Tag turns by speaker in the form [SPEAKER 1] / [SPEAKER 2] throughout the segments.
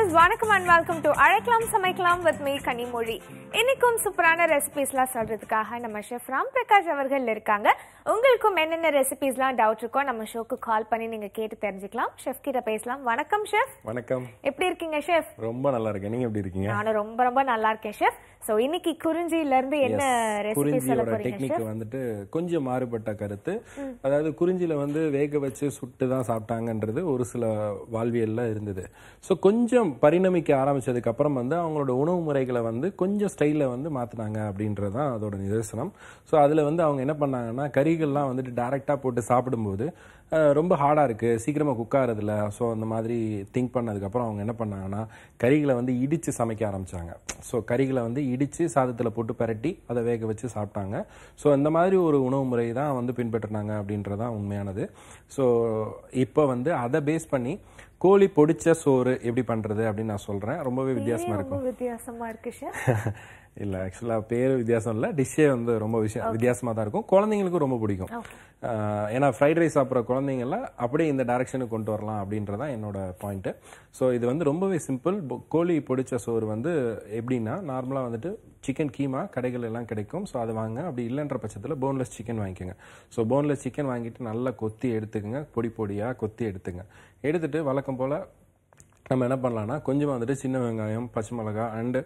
[SPEAKER 1] Viewers வணக்கம் and welcome to அழைக்கலாம் சமைக்கலாம் வித் மீ கனிமொழி இன்னைக்கும் சூப்பரான ரெசிபிஸ்லாம் சொல்றதுக்காக நம்ம ஷெஃப் ராம் பிரகாஷ் அவர்கள் இருக்காங்க உங்களுக்கும் என்னென்ன ரெசிபிஸ்லாம் டவுட் இருக்கோ நம்ம ஷோக்கு கால் பண்ணி நீங்க கேட்டு தெரிஞ்சுக்கலாம் ஷெஃப் கிட்ட பேசலாம் வணக்கம் ஷெஃப்
[SPEAKER 2] வணக்கம்
[SPEAKER 1] எப்படி இருக்கீங்க ஷெஃப்
[SPEAKER 2] ரொம்ப நல்லா இருக்கேன் நீங்க எப்படி இருக்கீங்க
[SPEAKER 1] நானும் ரொம்ப ரொம்ப நல்லா இருக்கேன் ஷெஃப் சோ இன்னைக்கு குறிஞ்சியில இருந்து என்ன ரெசிபி சொல்ல
[SPEAKER 2] குறிஞ்சியோட
[SPEAKER 1] போறீங்க
[SPEAKER 2] டெக்னிக்
[SPEAKER 1] ஷெஃப்
[SPEAKER 2] வந்துட்டு கொஞ்சம் மாறுபட்ட கருத்து அதாவது குறிஞ்சியில வந்து வேக வச்சு சுட்டு தான் சாப்பிட்டாங்கன்றது ஒரு சில வாழ்வியல்ல இருந்தது ஸோ கொஞ்சம் பரிணமிக்க ஆரம்பிச்சதுக்கு அப்புறம் வந்து அவங்களோட உணவு முறைகளை வந்து கொஞ்சம் ஸ்டைல்ல வந்து மாத்தினாங்க அப்படின்றது தான் அதோட நிதர்சனம் ஸோ அதுல வந்து அவங்க என்ன பண்ணாங்கன்னா கறிகள்லாம் வந்துட்டு டைரக்டா போட்டு சாப்பிடும்போது அஹ், ரொம்ப ஹார்டா இருக்கு சீக்கிரமா குக் ஆகிறதுல ஸோ அந்த மாதிரி திங்க் பண்ணதுக்கப்புறம் அவங்க என்ன பண்ணாங்கன்னா கறிகளை வந்து இடிச்சு சமைக்க ஆரம்பிச்சாங்க ஸோ கறிகளை வந்து இடிச்சு சாதத்தில் போட்டு பிரட்டி அதை வேக வச்சு சாப்பிட்டாங்க ஸோ இந்த மாதிரி ஒரு உணவு முறை தான் வந்து பின்பற்றினாங்க அப்படின்றது தான் உண்மையானது ஸோ இப்போ வந்து அதை பேஸ் பண்ணி கோழி பொடிச்ச சோறு எப்படி பண்றது அப்படின்னு நான் சொல்றேன் ரொம்பவே வித்தியாசமா இருக்கும்
[SPEAKER 1] ரொம்ப வித்தியாசமா இருக்கு ஷெஃப்
[SPEAKER 2] இல்ல ஆக்சுவலா பேர் வித்தியாசம் இல்ல டிஷ்ஷே வந்து ரொம்ப விஷயம் வித்தியாசமா தான் இருக்கும் குழந்தைங்களுக்கும் ரொம்ப பிடிக்கும் ஆஹ் ஏன்னா ஃப்ரைட் ரைஸ் சாப்பிட்ற குழந்தைங்கள அப்படியே இந்த டைரக்ஷனுக்கு கொண்டு வரலாம் அப்படின்றதான் என்னோட பாயிண்ட் ஸோ இது வந்து ரொம்பவே சிம்பிள் கோழி பொடிச்ச சோறு வந்து எப்படின்னா நார்மலா வந்துட்டு சிக்கன் கீமா கடைகள் எல்லாம் கிடைக்கும் ஸோ அது வாங்க அப்படி இல்லைன்ற பட்சத்தில் போன்லெஸ் சிக்கன் வாங்கிக்கோங்க ஸோ போன்லெஸ் சிக்கன் வாங்கிட்டு நல்லா கொத்தி எடுத்துக்கோங்க பொடி பொடியா கொத்தி எடுத்துங்க எடுத்துட்டு வழக்கம் போல நம்ம என்ன பண்ணலாம்னா கொஞ்சமாக வந்துட்டு சின்ன வெங்காயம் பச்சை மிளகாய் அண்டு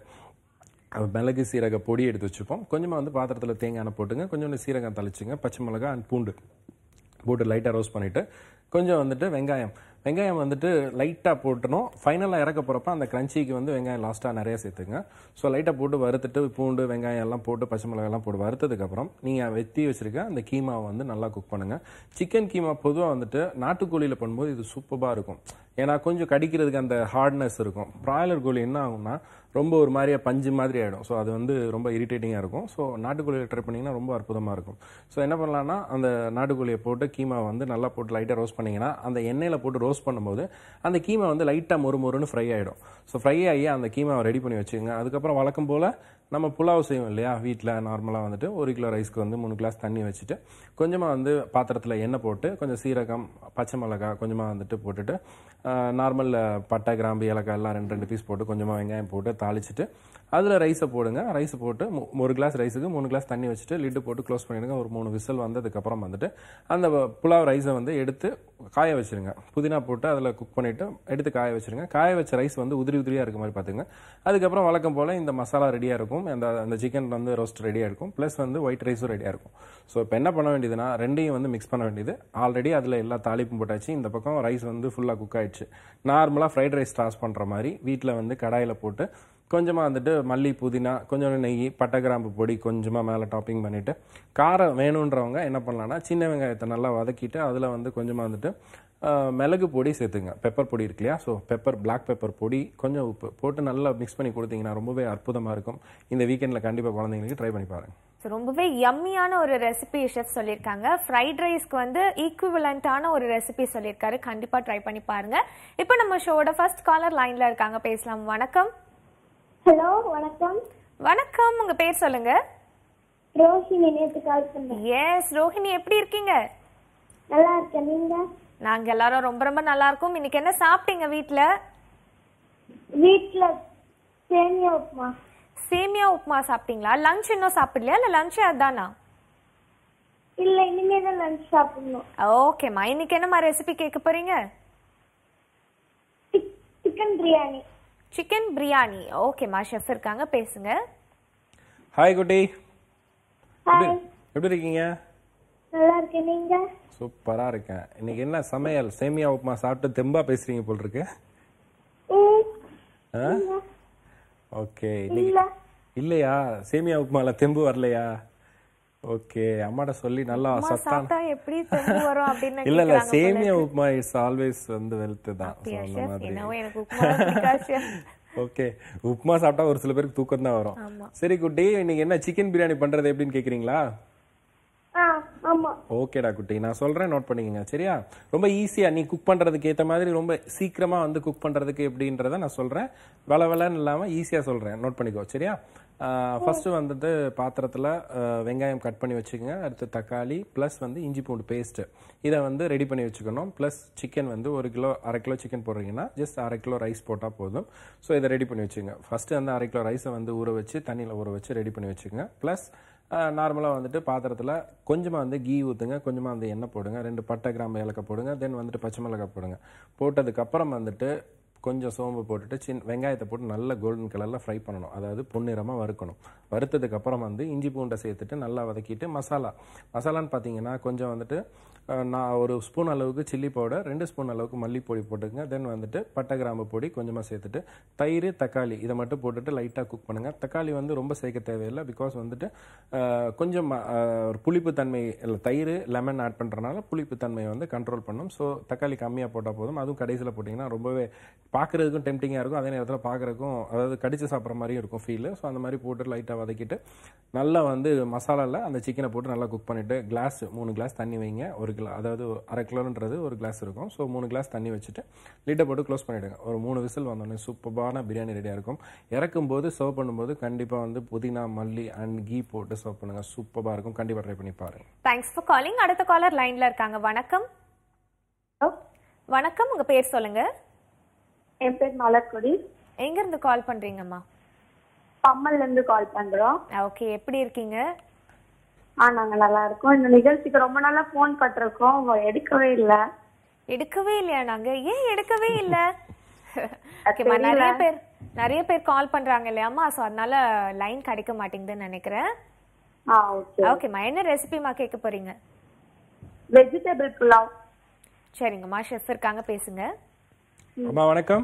[SPEAKER 2] மிளகு சீரக பொடி எடுத்து வச்சுப்போம் கொஞ்சமாக வந்து பாத்திரத்தில் தேங்காய் எண்ணெய் போட்டுங்க கொஞ்சோண்டு சீரகம் தளிச்சுங்க பச்சை மிளகாய் அண்ட் பூண்டு போட்டு லைட்டாக ரோஸ்ட் பண்ணிவிட்டு கொஞ்சம் வந்துட்டு வெங்காயம் வெங்காயம் வந்துட்டு லைட்டாக போட்டணும் ஃபைனலாக இறக்க போகிறப்ப அந்த கிரன்ச்சிக்கு வந்து வெங்காயம் லாஸ்ட்டாக நிறைய சேர்த்துங்க ஸோ லைட்டாக போட்டு வறுத்துட்டு பூண்டு வெங்காயம் எல்லாம் போட்டு பச்சை மிளகாய் எல்லாம் போட்டு வறுத்ததுக்கப்புறம் நீங்கள் வெத்தி வச்சிருக்க அந்த கீமாவை வந்து நல்லா குக் பண்ணுங்கள் சிக்கன் கீமா பொதுவாக வந்துட்டு நாட்டுக்கோழியில் பண்ணும்போது இது சூப்பராக இருக்கும் ஏன்னா கொஞ்சம் கடிக்கிறதுக்கு அந்த ஹார்ட்னஸ் இருக்கும் பிராய்லர் கோழி என்ன ஆகும்னா ரொம்ப ஒரு மாதிரியா பஞ்சு மாதிரி ஆகிடும் ஸோ அது வந்து ரொம்ப இரிட்டேட்டிங்காக இருக்கும் ஸோ நாட்டுக்கோழியில் ட்ரை பண்ணிங்கன்னா ரொம்ப அற்புதமாக இருக்கும் ஸோ என்ன பண்ணலாம்னா அந்த நாட்டுக்கோழியை போட்டு கீமா வந்து நல்லா போட்டு லைட்டாக ரோஸ்ட் பண்ணிங்கன்னா அந்த எண்ணெயில் போட்டு ரோஸ்ட் பண்ணும்போது அந்த கீமா வந்து லைட்டாக மொறு மொறுன்னு ஃப்ரை ஆகிடும் ஸோ ஃப்ரை ஆகி அந்த கீமாவை ரெடி பண்ணி வச்சுக்கோங்க அதுக்கப்புறம் வழக்கம் போல் நம்ம புலாவ் செய்வோம் இல்லையா வீட்டில் நார்மலாக வந்துட்டு ஒரு கிலோ ரைஸ்க்கு வந்து மூணு கிளாஸ் தண்ணி வச்சுட்டு கொஞ்சமாக வந்து பாத்திரத்தில் எண்ணெய் போட்டு கொஞ்சம் சீரகம் பச்சை மிளகாய் கொஞ்சமாக வந்துட்டு போட்டுட்டு நார்மல் பட்டை கிராம்பு ஏலக்காய் எல்லாம் ரெண்டு ரெண்டு பீஸ் போட்டு கொஞ்சமாக வெங்காயம் போட்டு தாளிச்சிட்டு அதில் ரைஸை போடுங்க ரைஸை போட்டு மு- ஒரு கிளாஸ் ரைஸுக்கு மூணு கிளாஸ் தண்ணி வச்சுட்டு லிட்டு போட்டு க்ளோஸ் பண்ணிடுங்க ஒரு மூணு விசில் வந்ததுக்கப்புறம் வந்துட்டு அந்த புலாவ் ரைஸை வந்து எடுத்து காய வச்சிருங்க புதினா போட்டு அதில் குக் பண்ணிவிட்டு எடுத்து காய வச்சிருங்க காய வச்ச ரைஸ் வந்து உதிரி உதிரியாக இருக்க மாதிரி பார்த்துங்க அதுக்கப்புறம் வழக்கம் போல் இந்த மசாலா ரெடியாக இருக்கும் அந்த அந்த சிக்கன் வந்து ரோஸ்ட் ரெடியாக இருக்கும் ப்ளஸ் வந்து ஒயிட் ரைஸும் ரெடியாக இருக்கும் ஸோ இப்போ என்ன பண்ண வேண்டியதுன்னா ரெண்டையும் வந்து மிக்ஸ் பண்ண வேண்டியது ஆல்ரெடி அதில் எல்லா தாளிப்பும் போட்டாச்சு இந்த பக்கம் ரைஸ் வந்து ஃபுல்லாக குக் ஆயிடுச்சு நார்மலாக ஃப்ரைட் ரைஸ் டாஸ் பண்ணுற மாதிரி வீட்டில் வந்து கடாயில் போட்டு கொஞ்சமாக வந்துட்டு மல்லி புதினா கொஞ்சோண்டு நெய் பட்டை கிராம்பு பொடி கொஞ்சமாக மேலே டாப்பிங் பண்ணிவிட்டு காரம் வேணுன்றவங்க என்ன பண்ணலாம்னா சின்ன வெங்காயத்தை நல்லா வதக்கிட்டு அதில் வந்து கொஞ்சமாக வந்துட்டு ஆஹ், மிளகு பொடி சேர்த்துங்க பெப்பர் பொடி இருக்கு இல்லையா ஸோ பெப்பர் பிளாக் பெப்பர் பொடி கொஞ்சம் உப்பு போட்டு நல்லா மிக்ஸ் பண்ணி கொடுத்தீங்கன்னா ரொம்பவே அற்புதமாக இருக்கும் இந்த வீக்கெண்டில் கண்டிப்பாக குழந்தைங்களுக்கு ட்ரை பண்ணி பாருங்க
[SPEAKER 1] So, ரொம்பவே யம்மியான ஒரு ரெசிபி ஷெஃப் சொல்லியிருக்காங்க ஃப்ரைட் ரைஸ்க்கு வந்து ஈக்குவலண்டான ஒரு ரெசிபி சொல்லியிருக்காரு கண்டிப்பா ட்ரை பண்ணி பாருங்க இப்போ நம்ம ஷோட ஃபர்ஸ்ட் காலர் லைன்ல இருக்காங்க பேசலாம் வணக்கம்
[SPEAKER 3] ஹலோ வணக்கம்
[SPEAKER 1] வணக்கம் உங்க பேர் சொல்லுங்க
[SPEAKER 3] ரோஹிணி நேற்று கால் பண்ணேன்
[SPEAKER 1] எஸ் ரோஹிணி எப்படி இருக்கீங்க
[SPEAKER 3] நல்லா இருக்கேன் நீங்க
[SPEAKER 1] நாங்க எல்லாரும் ரொம்ப ரொம்ப நல்லா இருக்கோம் இன்னைக்கு என்ன சாப்பிட்டீங்க வீட்ல
[SPEAKER 3] வீட்ல சேமியா உப்புமா
[SPEAKER 1] சேமியா உப்புமா சாப்பிட்டீங்களா லஞ்ச் இன்னும் சாப்பிடலையா இல்ல லஞ்ச் அதானா
[SPEAKER 3] இல்ல இனிமே தான் லஞ்ச் சாப்பிடணும்
[SPEAKER 1] ஓகேம்மா இன்னைக்கு என்னம்மா ரெசிபி கேட்க போறீங்க
[SPEAKER 3] சிக்- சிக்கன் பிரியாணி
[SPEAKER 1] சிக்கன் பிரியாணி ஓகேம்மா ஷெஃப் இருக்காங்க பேசுங்க
[SPEAKER 2] ஹாய் குட்டி
[SPEAKER 3] ஹாய்
[SPEAKER 2] எப்படி இருக்கீங்க
[SPEAKER 3] நல்லா இருக்கேன் நீங்க
[SPEAKER 2] சூப்பராக இருக்கேன் இன்னைக்கு என்ன சமையல் சேமியா உப்புமா சாப்பிட்டு தெம்பா பேசுறீங்க போல் இருக்கு
[SPEAKER 3] ம்,
[SPEAKER 2] ஓகே இன்னைக்கு
[SPEAKER 3] இல்ல
[SPEAKER 2] இல்லையா சேமியா உப்புமால தெம்பு வரலையா ஓகே அம்மாட்ட சொல்லி நல்லா
[SPEAKER 1] அம்மா
[SPEAKER 2] சத்தான
[SPEAKER 1] சாப்பிட்டா எப்படி தெம்பு வரும் அப்படின்னு
[SPEAKER 2] இல்ல இல்ல
[SPEAKER 1] கேக்குறாங்க போல
[SPEAKER 2] சேமியா
[SPEAKER 1] இருக்கு.
[SPEAKER 2] உப்புமா இட்ஸ் ஆல்வேஸ் வந்து வெல்த் தான் So,
[SPEAKER 1] அப்படியா
[SPEAKER 2] அந்த
[SPEAKER 1] chef?
[SPEAKER 2] மாதிரி
[SPEAKER 1] என்னவோ எனக்கு உப்புமா பிடிக்காது chef.
[SPEAKER 2] ஓகே உப்புமா சாப்பிட்டா ஒரு சில பேருக்கு தூக்கம் தான் வரும்
[SPEAKER 1] ஆமா.
[SPEAKER 2] சரி குட்டி இன்னைக்கு என்ன சிக்கன் பிரியாணி பண்றது எப்படின்னு கேக்குறீங்களா
[SPEAKER 3] ஆ ஆமா
[SPEAKER 2] ஓகேடா குட்டி நான் சொல்றேன் நோட் பண்ணிக்கங்க சரியா ரொம்ப ஈஸியா நீ குக் பண்றதுக்கு ஏத்த மாதிரி ரொம்ப சீக்கிரமா வந்து குக் பண்றதுக்கு எப்படின்றத நான் சொல்றேன் வள வளன்னு இல்லாம ஈஸியா சொல்றேன் நோட் பண்ணிக்கோ சரியா ஃபர்ஸ்ட் வந்துட்டு பாத்திரத்தில் வெங்காயம் கட் பண்ணி வச்சுக்கோங்க அடுத்து தக்காளி ப்ளஸ் வந்து இஞ்சி பூண்டு பேஸ்ட்டு இதை வந்து ரெடி பண்ணி வச்சுக்கணும் ப்ளஸ் சிக்கன் வந்து ஒரு கிலோ அரை கிலோ சிக்கன் போடுறீங்கன்னா ஜஸ்ட் அரை கிலோ ரைஸ் போட்டால் போதும் ஸோ இதை ரெடி பண்ணி வச்சுங்க ஃபர்ஸ்ட் வந்து அரை கிலோ ரைஸை வந்து ஊற வச்சு தண்ணியில் ஊற வச்சு ரெடி பண்ணி வச்சுக்கோங்க ப்ளஸ் நார்மலாக வந்துட்டு பாத்திரத்தில் கொஞ்சமாக வந்து கீ ஊற்றுங்க கொஞ்சமாக வந்து எண்ணெய் போடுங்க ரெண்டு பட்டை கிராம்பு ஏலக்காய் போடுங்க தென் வந்துட்டு பச்சை மிளகாய் போடுங்க போட்டதுக்கப்புறம் வந்துட்டு கொஞ்சம் சோம்பு போட்டுட்டு சின்ன வெங்காயத்தை போட்டு நல்ல கோல்டன் கலரில் ஃப்ரை பண்ணணும் அதாவது பொன்னிறமாக வறுக்கணும் வறுத்ததுக்கு அப்புறம் வந்து இஞ்சி பூண்டை சேர்த்துட்டு நல்லா வதக்கிட்டு மசாலா மசாலான்னு பார்த்தீங்கன்னா கொஞ்சம் வந்துட்டு அஹ், நான் ஒரு ஸ்பூன் அளவுக்கு சில்லி பவுடர் ரெண்டு ஸ்பூன் அளவுக்கு மல்லிப்பொடி போட்டுக்கங்க தென் வந்துட்டு பட்டை கிராம்பு பொடி கொஞ்சமாக சேர்த்துட்டு தயிர் தக்காளி இதை மட்டும் போட்டுட்டு லைட்டாக குக் பண்ணுங்கள் தக்காளி வந்து ரொம்ப சேர்க்க தேவையில்லை பிகாஸ் வந்துட்டு அஹ், கொஞ்சம் ம- அஹ், ஒரு புளிப்பு தன்மை இல்லை தயிர் லெமன் ஆட் பண்ணுறனால புளிப்பு தன்மையை வந்து கண்ட்ரோல் பண்ணும் ஸோ தக்காளி கம்மியாக போட்டால் போதும் அதுவும் கடைசியில் போட்டிங்கன்னா ரொம்பவே பார்க்குறதுக்கும் டெம்டிங்காக இருக்கும் அதே நேரத்தில் பார்க்குறதுக்கும் அதாவது கடிச்சு சாப்பிட்ற மாதிரியும் இருக்கும் ஃபீல் ஸோ அந்த மாதிரி போட்டு லைட்டாக வதக்கிட்டு நல்லா வந்து மசாலாவில் அந்த சிக்கனை போட்டு நல்லா குக் பண்ணிவிட்டு கிளாஸ் மூணு கிளாஸ் தண்ணி வைங்க ஒரு கிலோ அதாவது அரை கிலோன்றது ஒரு கிளாஸ் இருக்கும் ஸோ மூணு கிளாஸ் தண்ணி வச்சுட்டு லிட்டை போட்டு க்ளோஸ் பண்ணிவிடுங்க ஒரு மூணு விசில் வந்தோடனே சூப்பரான பிரியாணி ரெடியாக இருக்கும் இறக்கும் போது சர்வ் பண்ணும்போது கண்டிப்பாக வந்து புதினா மல்லி அண்ட் கீ போட்டு சர்வ் பண்ணுங்கள் சூப்பராக இருக்கும் கண்டிப்பாக ட்ரை பண்ணி பாருங்க
[SPEAKER 1] தேங்க்ஸ் ஃபார் காலிங் அடுத்த காலர் லைன்ல இருக்காங்க வணக்கம் வணக்கம் உங்க பேர் சொல்லுங்க
[SPEAKER 3] என் பேர் மலர்கொடி
[SPEAKER 1] எங்க இருந்து கால் பண்றீங்கம்மா
[SPEAKER 3] பம்மல்ல இருந்து கால் பண்றோம்
[SPEAKER 1] ஓகே எப்படி இருக்கீங்க
[SPEAKER 3] ஆ நாங்க நல்லா இருக்கோம் இந்த நிகழ்ச்சிக்கு ரொம்ப நாளா போன் பட்டிருக்கோம் உங்க எடுக்கவே இல்ல
[SPEAKER 1] எடுக்கவே இல்லையா நாங்க ஏன் எடுக்கவே இல்ல ஓகேம்மா நிறைய பேர் நிறைய பேர் கால் பண்றாங்க இல்லையாம்மா சோ அதனால லைன் கிடைக்க மாட்டேங்குதுன்னு நினைக்கிறேன்
[SPEAKER 3] ஆ ஓகே
[SPEAKER 1] ஓகேம்மா என்ன ரெசிபிமா கேட்க போறீங்க
[SPEAKER 3] வெஜிடபிள் புலாவ்
[SPEAKER 1] சரிங்கம்மா ஷெஃப் இருக்காங்க பேசுங்க
[SPEAKER 2] அம்மா வணக்கம்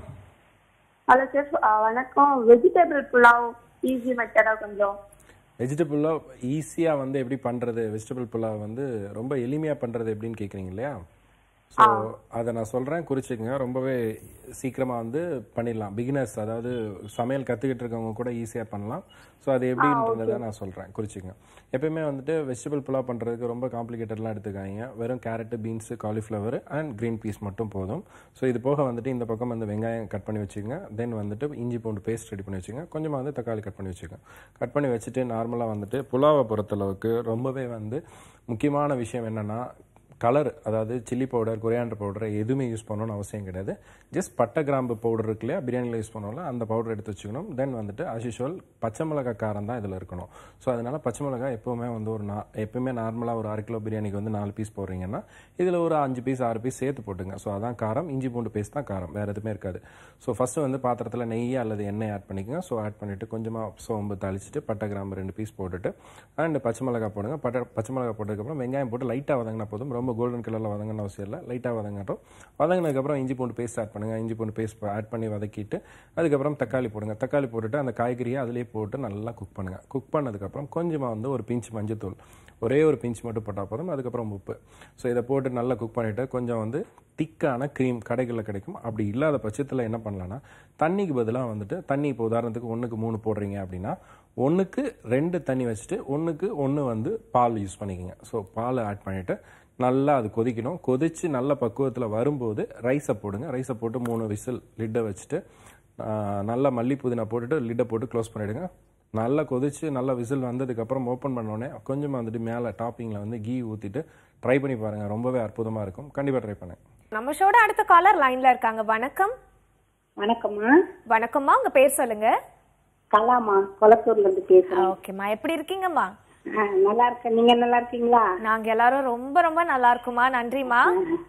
[SPEAKER 3] ஹலோ செஃப் வணக்கம் வெஜிடபிள் புலாவ் ஈஸி மெத்தடா கொஞ்சம்
[SPEAKER 2] வெஜிடபிளாக ஈஸியாக வந்து எப்படி பண்ணுறது வெஜிடபிள் புலாவ் வந்து ரொம்ப எளிமையாக பண்ணுறது எப்படின்னு கேட்குறீங்க இல்லையா ஸோ அதை நான் சொல்கிறேன் குறிச்சிக்கங்க ரொம்பவே சீக்கிரமாக வந்து பண்ணிடலாம் பிகினர்ஸ் அதாவது சமையல் கற்றுக்கிட்டு இருக்கவங்க கூட ஈஸியாக பண்ணலாம் ஸோ அது எப்படின்றத நான் சொல்கிறேன் குறிச்சிக்கங்க எப்பயுமே வந்துட்டு வெஜிடபிள் புலாவ் பண்ணுறதுக்கு ரொம்ப காம்ப்ளிகேட்டட்லாம் எடுத்துக்காதீங்க வெறும் carrot beans cauliflower and green peas மட்டும் போதும் ஸோ இது போக வந்துட்டு இந்த பக்கம் வந்து வெங்காயம் கட் பண்ணி வச்சுக்கோங்க தென் வந்துட்டு இஞ்சி பூண்டு பேஸ்ட் ரெடி பண்ணி வச்சுக்கோங்க கொஞ்சமாக வந்து தக்காளி கட் பண்ணி வச்சுக்கோங்க கட் பண்ணி வச்சுட்டு நார்மலாக வந்துட்டு புலாவை பொறுத்தளவுக்கு ரொம்பவே வந்து முக்கியமான விஷயம் என்னென்னா கலர் அதாவது சில்லி பவுடர் கொரியாண்டர் பவுடர் எதுவுமே யூஸ் பண்ணணும்னு அவசியம் கிடையாது ஜஸ்ட் பட்டை கிராம்பு பவுடர் இருக்கு இல்லையா பிரியாணியில் யூஸ் பண்ணுவோம்ல அந்த பவுடர் எடுத்து வச்சுக்கணும் தென் வந்துட்டு as usual பச்சை மிளகாய் காரம் தான் இதில் இருக்கணும் ஸோ அதனால பச்சை மிளகாய் எப்போவுமே வந்து ஒரு நா எப்பவுமே நார்மலாக ஒரு அரை கிலோ பிரியாணிக்கு வந்து நாலு பீஸ் போடுறீங்கன்னா இதில் ஒரு அஞ்சு பீஸ் ஆறு பீஸ் சேர்த்து போட்டுங்க ஸோ அதான் காரம் இஞ்சி பூண்டு பேஸ்ட் தான் காரம் வேறு எதுவுமே இருக்காது ஸோ ஃபஸ்ட்டு வந்து பாத்திரத்தில் நெய் அல்லது எண்ணெய் ஆட் பண்ணிக்கோங்க ஸோ ஆட் பண்ணிவிட்டு கொஞ்சமாக சோம்பு தாளிச்சிட்டு பட்டை கிராம்பு ரெண்டு பீஸ் போட்டுட்டு அண்ட் பச்சை மிளகாய் போடுங்க பட்டை பச்சை மிளகாய் போட்டதுக்கப்புறம் வெங்காயம் போட்டு லைட்டாக வதங்கினா போதும் ரொம்ப கோல்டன் கலரில் வதங்கணும் அவசியம் இல்லை லைட்டாக வதங்கட்டும் வதங்கினதுக்கப்புறம் இஞ்சி பூண்டு பேஸ்ட் ஆட் பண்ணுங்கள் இஞ்சி பூண்டு பேஸ்ட் ஆட் பண்ணி வதக்கிட்டு அதுக்கப்புறம் தக்காளி போடுங்க தக்காளி போட்டுட்டு அந்த காய்கறியை அதிலே போட்டு நல்லா குக் பண்ணுங்கள் குக் பண்ணதுக்கப்புறம் கொஞ்சமாக வந்து ஒரு பிஞ்ச் மஞ்சத்தூள் ஒரே ஒரு பிஞ்ச் மட்டும் போட்டால் போதும் அதுக்கப்புறம் உப்பு ஸோ இதை போட்டு நல்லா குக் பண்ணிவிட்டு கொஞ்சம் வந்து திக்கான க்ரீம் கடைகளில் கிடைக்கும் அப்படி இல்லாத பட்சத்தில் என்ன பண்ணலான்னா தண்ணிக்கு பதிலாக வந்துட்டு தண்ணி இப்போ உதாரணத்துக்கு ஒன்றுக்கு மூணு போடுறீங்க அப்படின்னா ஒன்றுக்கு ரெண்டு தண்ணி வச்சுட்டு ஒன்றுக்கு ஒன்று வந்து பால் யூஸ் பண்ணிக்கோங்க ஸோ பால் ஆட் பண்ணிவிட்டு நல்லா அது கொதிக்கணும் கொதிச்சு நல்ல பக்குவத்தில் வரும்போது ரைஸை போடுங்க ரைஸை போட்டு மூணு விசில் லிட்டை வச்சுட்டு ஆஹ், நல்லா மல்லி புதினா போட்டுட்டு லிட்டை போட்டு க்ளோஸ் பண்ணிவிடுங்க நல்லா கொதிச்சு நல்லா விசில் வந்ததுக்கப்புறம் ஓப்பன் பண்ணோடனே கொஞ்சமாக வந்துட்டு மேலே டாப்பிங்கில் வந்து கீ ஊற்றிட்டு ட்ரை பண்ணி பாருங்கள் ரொம்பவே அற்புதமாக இருக்கும் கண்டிப்பாக ட்ரை பண்ணுங்க
[SPEAKER 1] நம்ம ஷோட அடுத்த காலர் லைன்ல இருக்காங்க வணக்கம்
[SPEAKER 4] வணக்கம்மா
[SPEAKER 1] வணக்கம்மா உங்க பேர் சொல்லுங்க
[SPEAKER 4] கலாமா கொளத்தூர்ல இருந்து பேசுறேன்
[SPEAKER 1] ஓகேம்மா எப்படி இருக்கீங்கம்மா
[SPEAKER 4] ஆ, நல்லா இருக்கேன் நீங்க நல்லா இருக்கீங்களா
[SPEAKER 1] நாங்க எல்லாரும் ரொம்ப ரொம்ப நல்லா இருக்குமா நன்றிமா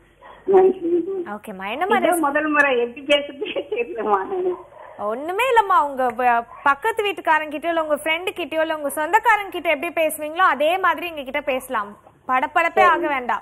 [SPEAKER 4] நன்றி.
[SPEAKER 1] ஓகேம்மா என்னம்மா
[SPEAKER 4] இதான் முதல் முறை எப்படி பேசுறது தெரியலமா
[SPEAKER 1] ஒண்ணுமே இல்லம்மா உங்க வ- பக்கத்து வீட்டுக்காரங்க கிட்டயோ இல்ல உங்க ஃப்ரெண்டு கிட்டயோ இல்ல உங்க சொந்தக்காரங்க கிட்ட எப்படி பேசுவீங்களோ அதே மாதிரி எங்க கிட்ட பேசலாம் படப்படப்பே ஆக வேண்டாம்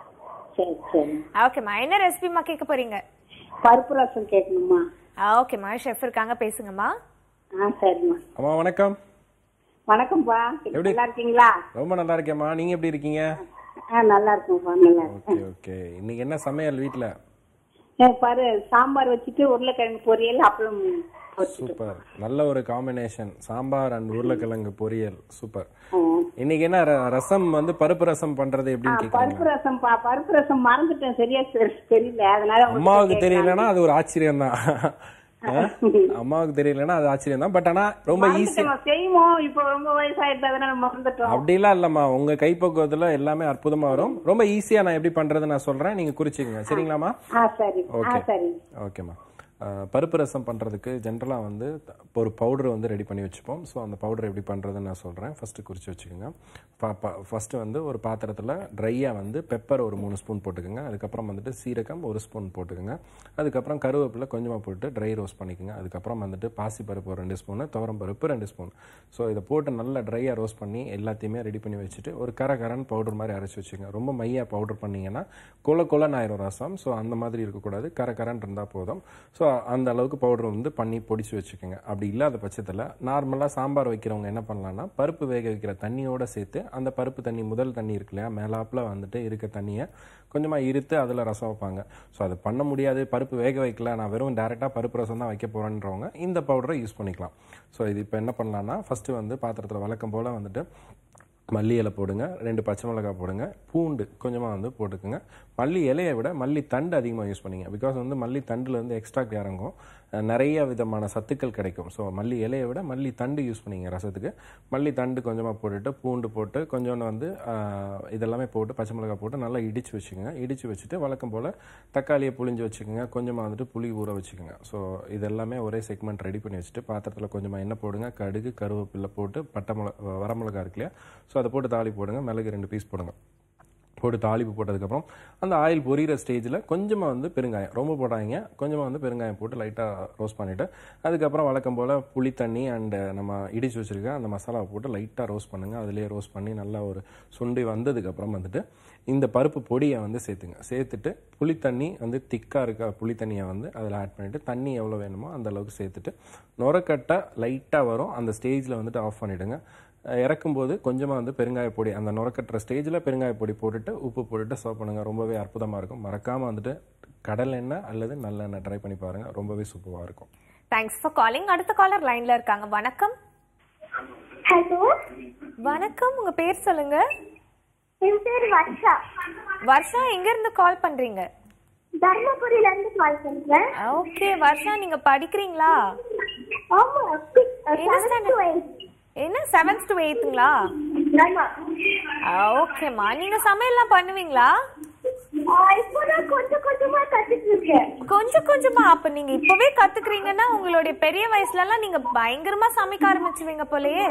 [SPEAKER 4] சரி சரி
[SPEAKER 1] ஓகேம்மா என்ன ரெசிபிமா கேட்க போறீங்க
[SPEAKER 4] பருப்பு ரசம் கேட்கணுமா
[SPEAKER 1] ஓகேம்மா ஷெஃப் இருக்காங்க பேசுங்கம்மா
[SPEAKER 4] ஆ சரிம்மா
[SPEAKER 2] அம்மா வணக்கம்
[SPEAKER 4] வணக்கம்ப்பா
[SPEAKER 2] எப்படி?
[SPEAKER 4] நல்லா இருக்கீங்களா
[SPEAKER 2] ரொம்ப நல்லா இருக்கேம்மா நீங்கள் எப்படி இருக்கீங்க
[SPEAKER 4] ஆ நல்லா இருக்கும்ப்பா நல்லா
[SPEAKER 2] ஓகே ஓகே இன்னைக்கு என்ன சமையல் வீட்டில்
[SPEAKER 4] இருக்கேன் பாரு சாம்பார் வச்சுட்டு உருளைக்கிழங்கு பொரியல் அப்புறம் வச்சுட்டு
[SPEAKER 2] சூப்பர் நல்ல ஒரு காம்பினேஷன் சாம்பார் அண்ட் உருளைக்கிழங்கு பொரியல் சூப்பர் இன்னைக்கு என்ன ர- ரசம் வந்து பருப்பு ரசம் பண்றது எப்படின்னு கேக்குறீங்களா
[SPEAKER 4] பருப்பு ரசம் பா பருப்பு ரசம் மறந்துட்டேன் சரியா தெ- தெரியல அதனால உங்களுக்கு
[SPEAKER 2] அம்மாவுக்கு
[SPEAKER 4] கேட்கலாம்.
[SPEAKER 2] தெரியலன்னா அது ஒரு ஆச்சரியம் தான் அம்மாவுக்கு தெரியலன்னா அது ஆச்சரியம் தான் பட் ஆனா ரொம்ப ஈஸி
[SPEAKER 4] மறந்துட்டோம் செய்வோம் இப்போ ரொம்ப வயசாயிட்டு அதனால மறந்துட்டோம்
[SPEAKER 2] அப்படிலாம் இல்லம்மா உங்க கைப்பக்குவத்துல எல்லாமே அற்புதமா வரும் ரொம்ப ஈஸியா நான் எப்படி பண்றது நான் சொல்றேன் நீங்க குறிச்சுக்கங்க சரிங்களாம்மா
[SPEAKER 4] ஆ சரி ஆ
[SPEAKER 2] ஓகே
[SPEAKER 4] சரி
[SPEAKER 2] ஓகேம்மா அஹ், பருப்பு ரசம் பண்ணுறதுக்கு ஜென்ரலாக வந்து த- ஒரு பவுடர் வந்து ரெடி பண்ணி வச்சுப்போம் ஸோ அந்த பவுடர் எப்படி பண்ணுறதுன்னு நான் சொல்கிறேன் ஃபஸ்ட்டு குறித்து வச்சுக்கோங்க ஃபஸ்ட்டு வந்து ஒரு பாத்திரத்தில் ட்ரையாக வந்து பெப்பர் ஒரு மூணு ஸ்பூன் போட்டுக்கோங்க அதுக்கப்புறம் வந்துட்டு சீரகம் ஒரு ஸ்பூன் போட்டுக்கோங்க அதுக்கப்புறம் கருவேப்பிலை கொஞ்சமாக போட்டு ட்ரை ரோஸ்ட் பண்ணிக்கோங்க அதுக்கப்புறம் வந்துட்டு பாசி பருப்பு ஒரு ரெண்டு ஸ்பூனு துவரம் பருப்பு ரெண்டு ஸ்பூன் ஸோ இதை போட்டு நல்லா ட்ரையாக ரோஸ்ட் பண்ணி எல்லாத்தையுமே ரெடி பண்ணி வச்சுட்டு ஒரு கர கரன் பவுடர் மாதிரி அரைச்சி வச்சுக்கோங்க ரொம்ப மையாக பவுடர் பண்ணீங்கன்னா கொல கொலன்னு ஆயிரும் ரசம் ஸோ அந்த மாதிரி இருக்கக்கூடாது கர கரன் இருந்தால் போதும் ஸோ அந்த அளவுக்கு பவுடர் வந்து பண்ணி பொடிச்சு வச்சுக்கோங்க அப்படி இல்லாத பட்சத்தில் நார்மலாக சாம்பார் வைக்கிறவங்க என்ன பண்ணலாம்னா பருப்பு வேக வைக்கிற தண்ணியோட சேர்த்து அந்த பருப்பு தண்ணி முதல் தண்ணி இருக்கு இல்லையா மேலாப்பில் வந்துட்டு இருக்க தண்ணியை கொஞ்சமாக இருத்து அதில் ரசம் வைப்பாங்க ஸோ அது பண்ண முடியாது பருப்பு வேக வைக்கல நான் வெறும் டேரெக்டாக பருப்பு ரசம் தான் வைக்க போகிறேன்றவங்க இந்த பவுடரை யூஸ் பண்ணிக்கலாம் ஸோ இது இப்போ என்ன பண்ணலாம்னா ஃபஸ்ட்டு வந்து பாத்திரத்தில் வழக்கம் போல் வந்துட்டு மல்லி இலை போடுங்க ரெண்டு பச்சை மிளகாய் போடுங்க பூண்டு கொஞ்சமாக வந்து போட்டுக்குங்க மல்லி இலையை விட மல்லி தண்டு அதிகமாக யூஸ் பண்ணிங்க பிகாஸ் வந்து மல்லி தண்டில் வந்து எக்ஸ்ட்ராக்ட் இறங்கும் அஹ் நிறைய விதமான சத்துக்கள் கிடைக்கும் ஸோ மல்லி இலையை விட மல்லி தண்டு யூஸ் பண்ணிங்க ரசத்துக்கு மல்லி தண்டு கொஞ்சமாக போட்டுட்டு பூண்டு போட்டு கொஞ்சோண்டு வந்து அஹ், இதெல்லாமே போட்டு பச்சை மிளகாய் போட்டு நல்லா இடித்து வச்சுக்கோங்க இடித்து வச்சுட்டு வழக்கம் போல் தக்காளியை புளிஞ்சு வச்சுக்கோங்க கொஞ்சமாக வந்துட்டு புளி ஊற வச்சுக்கோங்க ஸோ இதெல்லாமே ஒரே செக்மெண்ட் ரெடி பண்ணி வச்சுட்டு பாத்திரத்தில் கொஞ்சமாக எண்ணெய் போடுங்க கடுகு கருவேப்பிலை போட்டு பட்டை மிளகா வரமிளகா இருக்கு இல்லையா ஸோ அதை போட்டு தாளி போடுங்க மிளகு ரெண்டு பீஸ் போடுங்க போட்டு தாளிப்பு போட்டதுக்கப்புறம் அந்த ஆயில் பொரியிற ஸ்டேஜில் கொஞ்சமாக வந்து பெருங்காயம் ரொம்ப போடாதீங்க கொஞ்சமாக வந்து பெருங்காயம் போட்டு லைட்டாக ரோஸ்ட் பண்ணிவிட்டு அதுக்கப்புறம் வழக்கம் போல் புளி தண்ணி அண்ட் நம்ம இடிச்சு வச்சுருக்க அந்த மசாலாவை போட்டு லைட்டாக ரோஸ்ட் பண்ணுங்கள் அதிலேயே ரோஸ்ட் பண்ணி நல்லா ஒரு சுண்டி வந்ததுக்கப்புறம் வந்துட்டு இந்த பருப்பு பொடியை வந்து சேர்த்துங்க சேர்த்துட்டு புளி தண்ணி வந்து திக்காக இருக்க புளி தண்ணியை வந்து அதில் ஆட் பண்ணிவிட்டு தண்ணி எவ்வளோ வேணுமோ அந்த அளவுக்கு சேர்த்துட்டு நுரக்கட்டை லைட்டாக வரும் அந்த ஸ்டேஜில் வந்துட்டு ஆஃப் பண்ணிவிடுங்க இறக்கும்போது கொஞ்சமாக வந்து பெருங்காய பொடி அந்த நுரக்கட்டுற ஸ்டேஜில் பெருங்காய பொடி போட்டுட்டு உப்பு போட்டுட்டு சர்வ் பண்ணுங்கள் ரொம்பவே அற்புதமாக இருக்கும் மறக்காமல் வந்துட்டு கடல் எண்ணெய் அல்லது நல்லெண்ணெய் ட்ரை பண்ணி பாருங்கள் ரொம்பவே சூப்பராக இருக்கும்
[SPEAKER 1] தேங்க்ஸ் ஃபார் காலிங் அடுத்த காலர் லைன்ல இருக்காங்க வணக்கம்
[SPEAKER 3] ஹலோ
[SPEAKER 1] வணக்கம் உங்க பேர் சொல்லுங்க
[SPEAKER 3] என் பேர் வர்ஷா
[SPEAKER 1] வர்ஷா எங்க இருந்து கால் பண்றீங்க
[SPEAKER 3] தர்மபுரியில இருந்து கால் பண்றேன்
[SPEAKER 1] ஓகே வர்ஷா நீங்க படிக்கிறீங்களா
[SPEAKER 3] ஆமா
[SPEAKER 1] என்ன standard? என்ன செவன்த் டு எயித்துங்களா
[SPEAKER 3] ஆமா
[SPEAKER 1] ஓகேம்மா நீங்க சமையல்லாம் பண்ணுவீங்களா
[SPEAKER 3] ஆ, இப்போதான் கொஞ்சம் கொஞ்சமா கத்துட்டு இருக்கேன்
[SPEAKER 1] கொஞ்சம் கொஞ்சமா அப்ப நீங்க இப்பவே கத்துக்கிறீங்கன்னா உங்களுடைய பெரிய வயசுல எல்லாம் நீங்க பயங்கரமா சமைக்க ஆரம்பிச்சுவீங்க போலயே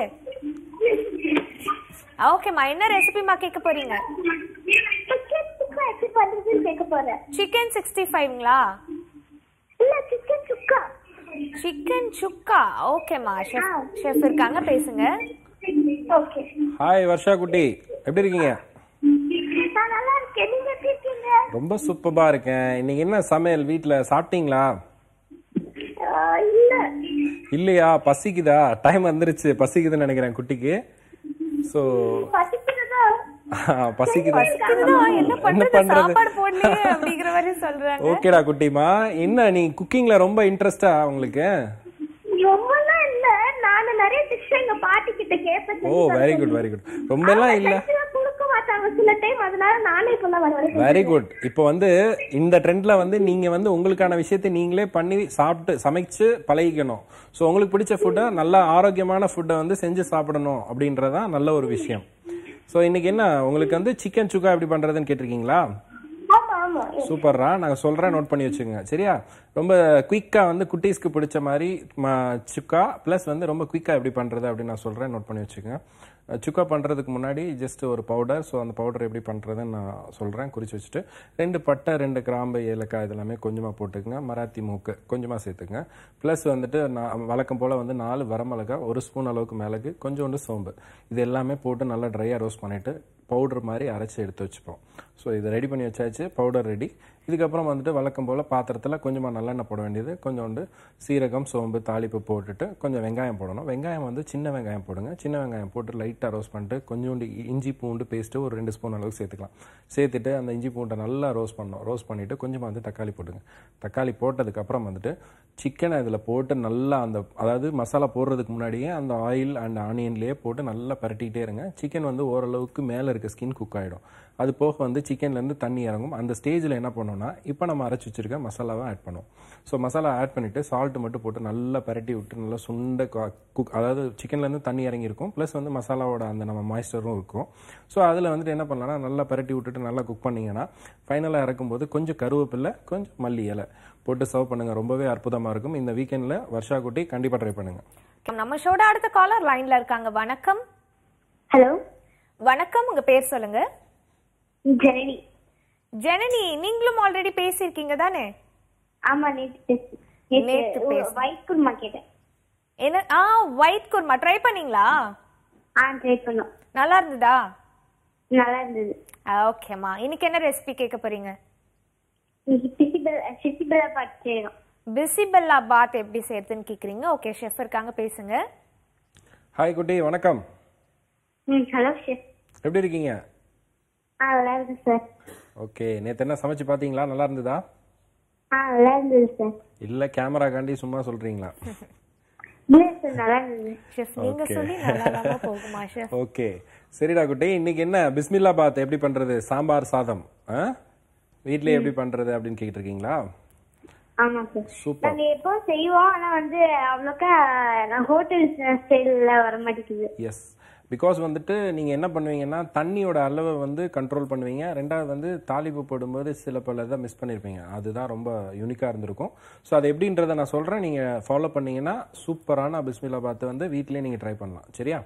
[SPEAKER 1] ஓகேம்மா என்ன ரெசிபிமா கேட்க போறீங்க
[SPEAKER 3] சிக்கன் சுக்கா எப்படி பண்றதுன்னு கேட்க போறேன்
[SPEAKER 1] சிக்கன் சிக்ஸ்டி ஃபைவ்ங்களா
[SPEAKER 3] இல்ல சிக்கன் சுக்கா
[SPEAKER 1] சிக்கன் சுக்கா ஓகேம்மா ஷெஃப் ஷெஃப் இருக்காங்க பேசுங்க
[SPEAKER 3] ஓகே
[SPEAKER 2] ஹாய் வர்ஷா குட்டி எப்படி இருக்கீங்க
[SPEAKER 3] நான் நல்லா இருக்கேன் நீங்க எப்படி இருக்கீங்க
[SPEAKER 2] ரொம்ப சூப்பராக இருக்கேன் இன்னைக்கு என்ன சமையல் வீட்டில் சாப்பிட்டீங்களா
[SPEAKER 3] ஆ, இல்ல
[SPEAKER 2] இல்லையா பசிக்குதா டைம் வந்துருச்சு பசிக்குதுன்னு நினைக்கிறேன் குட்டிக்கு ஸோ
[SPEAKER 3] பசிக்கிறதா
[SPEAKER 2] பசிக்குது
[SPEAKER 1] இதுதான் என்ன பண்றது
[SPEAKER 2] பண்றது?
[SPEAKER 1] சாப்பாடு போடலையே அப்படிங்கிற மாதிரி சொல்றாங்க
[SPEAKER 2] ஓகேடா குட்டிமா என்ன நீ குக்கிங்ல ரொம்ப இன்ட்ரெஸ்டா உங்களுக்கு
[SPEAKER 3] ரொம்பலாம் இல்ல நானு நிறைய டிஷ் எங்க பாட்டி கிட்ட கேட்பேன்
[SPEAKER 2] ஓ வெரி குட் வெரி குட் ரொம்ப எல்லாம் இல்ல
[SPEAKER 3] கொடுக்க மாட்டாங்க சில டைம் அதனால நானே இப்பெல்லாம் வர வர
[SPEAKER 2] வெரி குட் இப்போ வந்து இந்த ட்ரெண்ட்ல வந்து நீங்க வந்து உங்களுக்கான விஷயத்தை நீங்களே பண்ணி சாப்பிட்டு சமைச்சு பழகிக்கணும் ஸோ உங்களுக்கு பிடிச்ச ஃபுட்டை நல்ல ஆரோக்கியமான ஃபுட்டை வந்து செஞ்சு சாப்பிடணும் அப்படின்றதான் நல்ல ஒரு விஷயம் ஸோ இன்னைக்கு என்ன உங்களுக்கு வந்து சிக்கன் சுக்கா எப்படி பண்றதுன்னு கேட்டிருக்கீங்களா
[SPEAKER 3] ஆமா ஆமா
[SPEAKER 2] சூப்பர்ரா நாங்கள் சொல்கிறேன் நோட் பண்ணி வச்சுக்கோங்க சரியா ரொம்ப குயிக்காக வந்து குட்டீஸ்க்கு பிடிச்ச மாதிரி ம- சுக்கா ப்ளஸ் வந்து ரொம்ப குயிக்காக எப்படி பண்ணுறது அப்படின்னு நான் சொல்கிறேன் நோட் பண்ணி வச்சுக்கோங்க அஹ் சுக்கா பண்ணுறதுக்கு முன்னாடி ஜஸ்ட் ஒரு பவுடர் ஸோ அந்த பவுடர் எப்படி பண்ணுறதுன்னு நான் சொல்கிறேன் குறித்து வச்சுட்டு ரெண்டு பட்டை ரெண்டு கிராம்பு ஏலக்காய் இதெல்லாமே கொஞ்சமாக போட்டுக்கங்க மராத்தி மூக்கு கொஞ்சமாக சேர்த்துங்க ப்ளஸ் வந்துட்டு நான் வழக்கம் போல் வந்து நாலு வரமிளகா ஒரு ஸ்பூன் அளவுக்கு மிளகு கொஞ்சோண்டு சோம்பு இது எல்லாமே போட்டு நல்லா ட்ரையாக ரோஸ்ட் பண்ணிவிட்டு பவுடர் மாதிரி அரைச்சி எடுத்து வச்சுப்போம் ஸோ இதை ரெடி பண்ணி வச்சாச்சு பவுடர் ரெடி இதுக்கப்புறம் வந்துட்டு வழக்கம் போல் பாத்திரத்தில் கொஞ்சமாக நல்லெண்ணெய் போட வேண்டியது கொஞ்சோண்டு சீரகம் சோம்பு தாளிப்பு போட்டுட்டு கொஞ்சம் வெங்காயம் போடணும் வெங்காயம் வந்து சின்ன வெங்காயம் போடுங்க சின்ன வெங்காயம் போட்டு லைட்டாக ரோஸ்ட் பண்ணிட்டு கொஞ்சோண்டு இ- இஞ்சி பூண்டு பேஸ்ட்டு ஒரு ரெண்டு ஸ்பூன் அளவுக்கு சேர்த்துக்கலாம் சேர்த்துட்டு அந்த இஞ்சி பூண்டை நல்லா ரோஸ்ட் பண்ணணும் ரோஸ்ட் பண்ணிவிட்டு கொஞ்சமாக வந்து தக்காளி போட்டுங்க தக்காளி போட்டதுக்கப்புறம் வந்துட்டு சிக்கனை இதில் போட்டு நல்லா அந்த அதாவது மசாலா போடுறதுக்கு முன்னாடியே அந்த ஆயில் அண்ட் ஆனியன்லேயே போட்டு நல்லா பரட்டிக்கிட்டே இருங்க சிக்கன் வந்து ஓரளவுக்கு மேலே இருக்க ஸ்கின் குக் ஆகிடும் அது போக வந்து சிக்கன்லேருந்து தண்ணி இறங்கும் அந்த ஸ்டேஜில் என்ன பண்ணோம்னா இப்போ நம்ம அரைச்சி வச்சிருக்க மசாலாவை ஆட் பண்ணுவோம் ஸோ மசாலா ஆட் பண்ணிவிட்டு சால்ட் மட்டும் போட்டு நல்லா பரட்டி விட்டு நல்லா சுண்ட குக் அதாவது சிக்கன்லேருந்து தண்ணி இறங்கியிருக்கும் ப்ளஸ் வந்து மசாலாவோட அந்த நம்ம மாய்ஸ்டரும் இருக்கும் ஸோ அதில் வந்துட்டு என்ன பண்ணலாம்னா நல்லா பரட்டி விட்டுட்டு நல்லா குக் பண்ணிங்கன்னா ஃபைனலாக இறக்கும்போது கொஞ்சம் கருவேப்பில்லை கொஞ்சம் மல்லி இலை போட்டு சர்வ் பண்ணுங்கள் ரொம்பவே அற்புதமாக இருக்கும் இந்த வீக்கெண்டில் வர்ஷா குட்டி கண்டிப்பாக ட்ரை பண்ணுங்கள்
[SPEAKER 1] நம்ம ஷோட அடுத்த காலர் லைன்ல இருக்காங்க வணக்கம்
[SPEAKER 3] ஹலோ
[SPEAKER 1] வணக்கம் உங்க பேர் சொல்லுங்க
[SPEAKER 3] ஜனனி
[SPEAKER 1] ஜனனி நீங்களும் ஆல்ரெடி பேசியிருக்கீங்க தானே
[SPEAKER 3] ஆமா நேத்து
[SPEAKER 1] நேத்து பேசு.
[SPEAKER 3] ஒயிட் குருமா கேட்டேன்
[SPEAKER 1] என்ன ஆ ஒயிட் குர்மா ட்ரை பண்ணீங்களா
[SPEAKER 3] ஆ ட்ரை பண்ணோம்
[SPEAKER 1] நல்லா இருந்ததா
[SPEAKER 3] நல்லா இருந்தது
[SPEAKER 1] ஓகேம்மா இன்னைக்கு என்ன ரெசிபி கேட்க போறீங்க
[SPEAKER 3] இன்னைக்கு பிசிபல் பிசிபலா பார்த்து செய்யணும்
[SPEAKER 1] பிசிபெல்லா பாத் எப்படி செய்யறதுன்னு கேக்குறீங்க ஓகே ஷெஃப் இருக்காங்க பேசுங்க
[SPEAKER 2] ஹாய் குட்டி வணக்கம்
[SPEAKER 3] ம் ஹலோ ஷெஃப்
[SPEAKER 2] எப்படி இருக்கீங்க
[SPEAKER 3] ஆ நல்லா இருக்கு சார்
[SPEAKER 2] ஓகே நேற்று என்ன சமைச்சு பார்த்தீங்களா நல்லா இருந்ததா
[SPEAKER 3] ஆ நல்லா இருந்தது சார்
[SPEAKER 2] இல்லை கேமரா காண்டி சும்மா சொல்கிறீங்களா
[SPEAKER 3] இல்ல சார் நல்லா இருந்தது
[SPEAKER 1] ஷெஃப் நீங்க சொல்லி நல்லா போகுமா ஷெஃப்
[SPEAKER 2] ஓகே சரிடா குட்டி இன்னைக்கு என்ன பிஸ்மில்லா பாத் எப்படி பண்றது சாம்பார் சாதம் ஆ வீட்லயே எப்படி பண்றது அப்படின்னு கேட்டுட்டு இருக்கீங்களா
[SPEAKER 3] ஆமா சார்
[SPEAKER 2] சூப்பர்
[SPEAKER 3] நாங்க எப்போ செய்வோம் ஆனா வந்து அவ்வளோக்கா நான் ஹோட்டல் ஸ்டைல்ல வர மாட்டேங்குது
[SPEAKER 2] எஸ் பிகாஸ் வந்துட்டு நீங்கள் என்ன பண்ணுவீங்கன்னா தண்ணியோட அளவை வந்து கண்ட்ரோல் பண்ணுவீங்க ரெண்டாவது வந்து தாளிப்பு போடும்போது சில பல இதை மிஸ் பண்ணியிருப்பீங்க அதுதான் ரொம்ப யூனிக்காக இருந்திருக்கும் ஸோ அது எப்படின்றத நான் சொல்கிறேன் நீங்கள் ஃபாலோ பண்ணீங்கன்னா சூப்பரான பிஸ்மில்லா பாத்து வந்து வீட்டிலேயே நீங்கள் ட்ரை பண்ணலாம் சரியா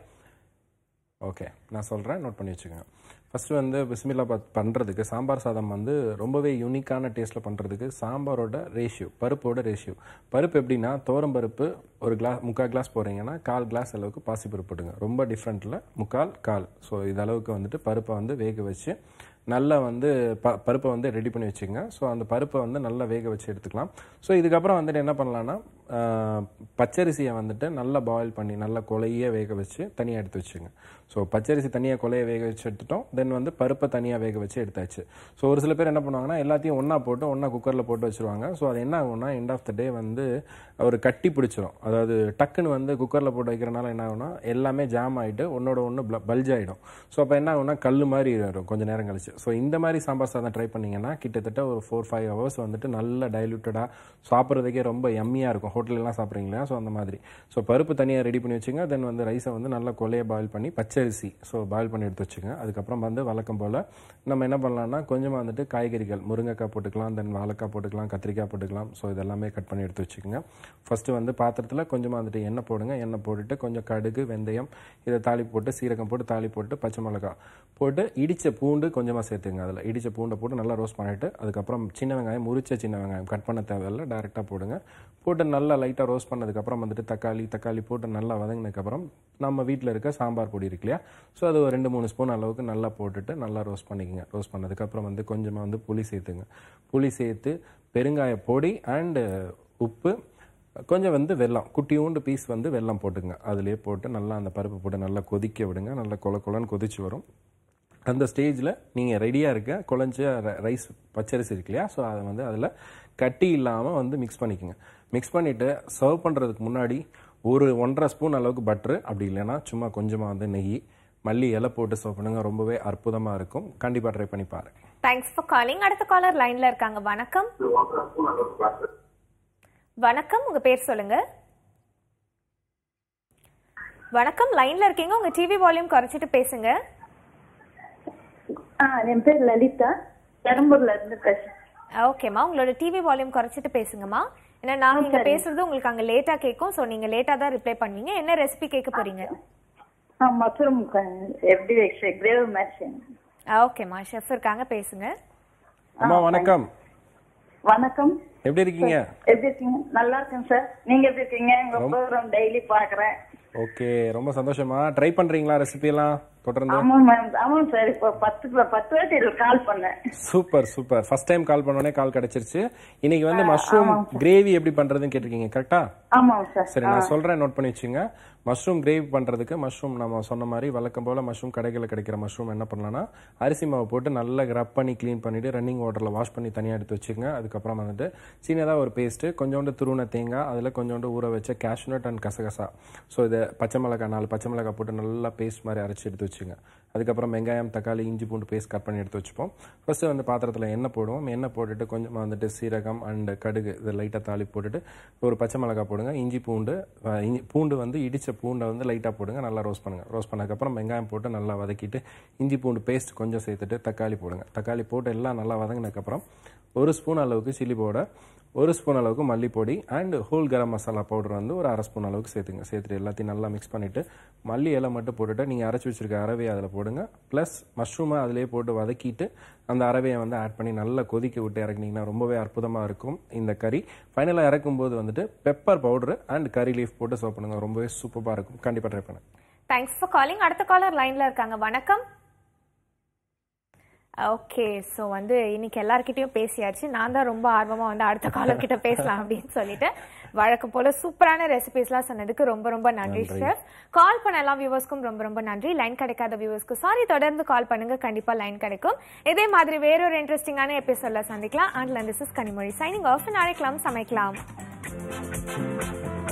[SPEAKER 2] ஓகே நான் சொல்கிறேன் நோட் பண்ணி வச்சுக்கோங்க ஃபஸ்ட்டு வந்து பிஸ்மில்லா பாத் பண்ணுறதுக்கு சாம்பார் சாதம் வந்து ரொம்பவே யூனிக்கான டேஸ்ட்டில் பண்ணுறதுக்கு சாம்பாரோட ரேஷியோ பருப்போட ரேஷியோ பருப்பு எப்படின்னா தோரம் பருப்பு ஒரு கிளாஸ் முக்கால் கிளாஸ் போடுறீங்கன்னா கால் கிளாஸ் அளவுக்கு பாசிப்பருப்பு போடுங்க ரொம்ப டிஃப்ரெண்ட்டில் முக்கால் கால் ஸோ இது அளவுக்கு வந்துட்டு பருப்பை வந்து வேக வச்சு நல்லா வந்து ப பருப்பை வந்து ரெடி பண்ணி வச்சுக்கோங்க ஸோ அந்த பருப்பை வந்து நல்லா வேக வச்சு எடுத்துக்கலாம் ஸோ இதுக்கப்புறம் வந்துட்டு என்ன பண்ணலான்னா ஆஹ், பச்சரிசியை வந்துட்டு நல்லா பாயில் பண்ணி நல்லா கொலையே வேக வச்சு தனியாக எடுத்து வச்சுங்க ஸோ பச்சரிசி தனியாக கொலைய வேக வச்சு எடுத்துட்டோம் தென் வந்து பருப்பை தனியாக வேக வச்சு எடுத்தாச்சு ஸோ ஒரு சில பேர் என்ன பண்ணுவாங்கன்னா எல்லாத்தையும் ஒன்றா போட்டு ஒன்றா குக்கரில் போட்டு வச்சுருவாங்க ஸோ அது என்ன ஆகும்னா எண்ட் ஆஃப் த டே வந்து ஒரு கட்டி பிடிச்சிரும் அதாவது டக்குன்னு வந்து குக்கரில் போட்டு வைக்கிறனால என்ன ஆகும்னா எல்லாமே ஜாம் ஆகிட்டு ஒன்னோட ஒன்று பல்ஜ் ஆகிடும் ஸோ அப்போ என்ன ஆகும்னா கல் மாதிரி வரும் கொஞ்சம் நேரம் கழிச்சு ஸோ இந்த மாதிரி சாம்பார் சாதம் ட்ரை பண்ணீங்கன்னா கிட்டத்தட்ட ஒரு ஃபோர் ஃபைவ் ஹவர்ஸ் வந்துட்டு நல்ல டைலூட்டடாக சாப்பிட்றதுக்கே ரொம்ப எம்மியாக இருக்கும் ஹோட்டல்லாம் சாப்பிட்றீங்களா ஸோ அந்த மாதிரி ஸோ பருப்பு தனியாக ரெடி பண்ணி வச்சுங்க தென் வந்து ரைஸை வந்து நல்லா கொலையை பாயில் பண்ணி பச்சரிசி ஸோ பாயில் பண்ணி எடுத்து வச்சுங்க அதுக்கப்புறம் வந்து வழக்கம் போல் நம்ம என்ன பண்ணலாம்னா கொஞ்சமாக வந்துட்டு காய்கறிகள் முருங்கைக்காய் போட்டுக்கலாம் தென் வாழைக்காய் போட்டுக்கலாம் கத்திரிக்காய் போட்டுக்கலாம் ஸோ இதெல்லாமே கட் பண்ணி எடுத்து வச்சுக்கோங்க ஃபஸ்ட்டு வந்து பாத்திரத்தில் கொஞ்சமாக வந்துட்டு எண்ணெய் போடுங்க எண்ணெய் போட்டுட்டு கொஞ்சம் கடுகு வெந்தயம் இதை தாளி போட்டு சீரகம் போட்டு தாளி போட்டு பச்சை மிளகாய் போட்டு இடித்த பூண்டு கொஞ்சமாக சேர்த்துங்க அதில் இடித்த பூண்டை போட்டு நல்லா ரோஸ்ட் பண்ணிவிட்டு அதுக்கப்புறம் சின்ன வெங்காயம் முறிச்ச சின்ன வெங்காயம் கட் பண்ண தேவையில்லை டேரெக்டாக போடுங்க போட்டு நல்லா லைட்டாக ரோஸ்ட் பண்ணதுக்கப்புறம் வந்துட்டு தக்காளி தக்காளி போட்டு நல்லா வதங்கினதுக்கப்புறம் நம்ம வீட்டில் இருக்க சாம்பார் பொடி இருக்கு இல்லையா ஸோ அது ஒரு ரெண்டு மூணு ஸ்பூன் அளவுக்கு நல்லா போட்டுட்டு நல்லா ரோஸ்ட் பண்ணிக்கோங்க ரோஸ்ட் பண்ணதுக்கப்புறம் வந்து கொஞ்சமாக வந்து புளி சேர்த்துங்க புளி சேர்த்து பெருங்காய பொடி அண்டு உப்பு கொஞ்சம் வந்து வெல்லம் குட்டியூண்டு பீஸ் வந்து வெல்லம் போட்டுங்க அதிலே போட்டு நல்லா அந்த பருப்பு போட்டு நல்லா கொதிக்க விடுங்க நல்லா கொல கொலன்னு கொதிச்சு வரும் அந்த ஸ்டேஜில் நீங்கள் ரெடியாக இருக்க குழஞ்ச ர- ரைஸ் பச்சரிசி இருக்கு இல்லையா ஸோ அதை வந்து அதில் கட்டி இல்லாமல் வந்து மிக்ஸ் பண்ணிக்கோங்க மிக்ஸ் பண்ணிவிட்டு சர்வ் பண்ணுறதுக்கு முன்னாடி ஒரு ஒன்றரை ஸ்பூன் அளவுக்கு பட்ரு அப்படி இல்லைன்னா சும்மா கொஞ்சமாக வந்து நெய் மல்லி இலை போட்டு சர்வ் பண்ணுங்க ரொம்பவே அற்புதமாக இருக்கும் கண்டிப்பாக ட்ரை பண்ணி பாருங்க
[SPEAKER 1] தேங்க்ஸ் ஃபார் காலிங் அடுத்த காலர் லைன்ல இருக்காங்க வணக்கம் வணக்கம் உங்க பேர் சொல்லுங்க வணக்கம் லைன்ல இருக்கீங்க உங்க டிவி வால்யூம் குறைச்சிட்டு பேசுங்க
[SPEAKER 4] ஆ என் பேர் லலிதா பெரம்பூர்ல இருந்து பேசுறேன்
[SPEAKER 1] ஓகேம்மா உங்களோட டிவி வால்யூம் குறைச்சிட்டு பேசுங்கம்மா ஏன்னா நாங்க இங்க பேசுறது உங்களுக்கு அங்க லேட்டா கேட்கும் சோ நீங்க லேட்டா தான் ரிப்ளை பண்ணுவீங்க என்ன ரெசிபி கேட்க போறீங்க
[SPEAKER 4] ஆ மஷ்ரூம் எப்படி கிரேவி மாதிரி செய்யணும்.
[SPEAKER 1] ஓகேம்மா ஷெஃப் இருக்காங்க பேசுங்க
[SPEAKER 2] அம்மா வணக்கம்
[SPEAKER 4] வணக்கம்
[SPEAKER 2] எப்படி இருக்கீங்க
[SPEAKER 4] எப்படி இருக்கீங்க நல்லா இருக்கேன் சார் நீங்க எப்படி இருக்கீங்க உங்க ப்ரோக்ராம் டெய்லி பாக்குறேன்
[SPEAKER 2] ஓகே ரொம்ப சந்தோஷமா ட்ரை பண்றீங்களா ரெசிபி எல்லாம் தொடர்ந்து
[SPEAKER 4] ஆமா மேம் ஆமாம் சார் இப்போ பத்து பத்து வாட்டி கால் பண்ணேன்
[SPEAKER 2] super super first time call பண்ணோடனே கால் கிடைச்சிருச்சு இன்னைக்கு வந்து மஷ்ரூம் கிரேவி எப்படி பண்றதுன்னு கேட்டிருக்கீங்க கரெக்டா
[SPEAKER 4] ஆமாம் சார்
[SPEAKER 2] சரி நான் சொல்றேன் நோட் பண்ணி வச்சுங்க மஷ்ரூம் கிரேவி பண்றதுக்கு மஷ்ரூம் நம்ம சொன்ன மாதிரி வழக்கம் போல மஷ்ரூம் கடைகளில் கிடைக்கிற மஷ்ரூம் என்ன பண்ணலாம்னா அரிசி மாவு போட்டு நல்லா ரப் பண்ணி க்ளீன் பண்ணிட்டு ரன்னிங் வாட்டர்ல வாஷ் பண்ணி தனியாக எடுத்து வச்சுக்கோங்க அதுக்கப்புறம் வந்துட்டு சின்னதாக ஒரு பேஸ்ட் கொஞ்சோண்டு துருவன தேங்காய் அதில் கொஞ்சோண்டு ஊற வச்ச கேஷ்நட் அண்ட் கசகசா ஸோ இதை பச்சை மிளகாய் நாலு பச்சை மிளகாய் போட்டு நல்லா பேஸ்ட் மாதிரி அரைச்சி எடுத்து வச்சுக்கோங்க வச்சுங்க அதுக்கப்புறம் வெங்காயம் தக்காளி இஞ்சி பூண்டு பேஸ்ட் கட் பண்ணி எடுத்து வச்சுப்போம் ஃபர்ஸ்ட் வந்து பாத்திரத்தில் எண்ணெய் போடுவோம் எண்ணெய் போட்டுட்டு கொஞ்சமாக வந்துட்டு சீரகம் அண்ட் கடுகு இதை லைட்டாக தாளி போட்டுட்டு ஒரு பச்சை மிளகாய் போடுங்க இஞ்சி பூண்டு அஹ், இஞ்சி பூண்டு வந்து இடித்த பூண்டை வந்து லைட்டாக போடுங்க நல்லா ரோஸ்ட் பண்ணுங்க ரோஸ்ட் பண்ணதுக்கப்புறம் வெங்காயம் போட்டு நல்லா வதக்கிட்டு இஞ்சி பூண்டு பேஸ்ட் கொஞ்சம் சேர்த்துட்டு தக்காளி போடுங்க தக்காளி போட்டு எல்லாம் நல்லா வதங்கினதுக்கப்புறம் ஒரு ஸ்பூன் அளவுக்கு சில்லி பவுடர் ஒரு ஸ்பூன் அளவுக்கு மல்லிப்பொடி and whole garam masala powder வந்து ஒரு அரை ஸ்பூன் அளவுக்கு சேர்த்துங்க சேர்த்துட்டு எல்லாத்தையும் நல்லா மிக்ஸ் பண்ணிவிட்டு மல்லி இலை மட்டும் போட்டுட்டு நீங்கள் அரைச்சி வச்சிருக்க அரவையை அதில் போடுங்க ப்ளஸ் மஷ்ரூமை அதிலே போட்டு வதக்கிட்டு அந்த அரவையை வந்து ஆட் பண்ணி நல்லா கொதிக்க விட்டு இறக்குனீங்கன்னா ரொம்பவே அற்புதமாக இருக்கும் இந்த கறி ஃபைனலாக இறக்கும்போது வந்துட்டு pepper powder and curry leaf போட்டு சர்வ் பண்ணுங்க ரொம்பவே சூப்பராக இருக்கும் கண்டிப்பாக ட்ரை பண்ணுங்க
[SPEAKER 1] தேங்க்ஸ் ஃபார் காலிங் அடுத்த காலர் லைன்ல இருக்காங்க வணக்கம் ஓகே ஸோ வந்து இன்னைக்கு எல்லார்கிட்டயும் பேசியாச்சு நான் தான் ரொம்ப ஆர்வமா வந்து அடுத்த காலர் கிட்ட பேசலாம் அப்படின்னு சொல்லிட்டு வழக்கம் போல சூப்பரான ரெசிபிஸ்லாம் சொன்னதுக்கு ரொம்ப ரொம்ப நன்றி ஷெஃப் கால் பண்ண எல்லா வியூவர்ஸ்க்கும் ரொம்ப ரொம்ப நன்றி லைன் கிடைக்காத வியூவர்ஸ்க்கு சாரி தொடர்ந்து கால் பண்ணுங்க கண்டிப்பா லைன் கிடைக்கும் இதே மாதிரி வேறொரு இன்ட்ரெஸ்டிங்கான எபிசோட்ல சந்திக்கலாம் and this is Kanimozhi signing off நாளைக்கலாம் சமைக்கலாம்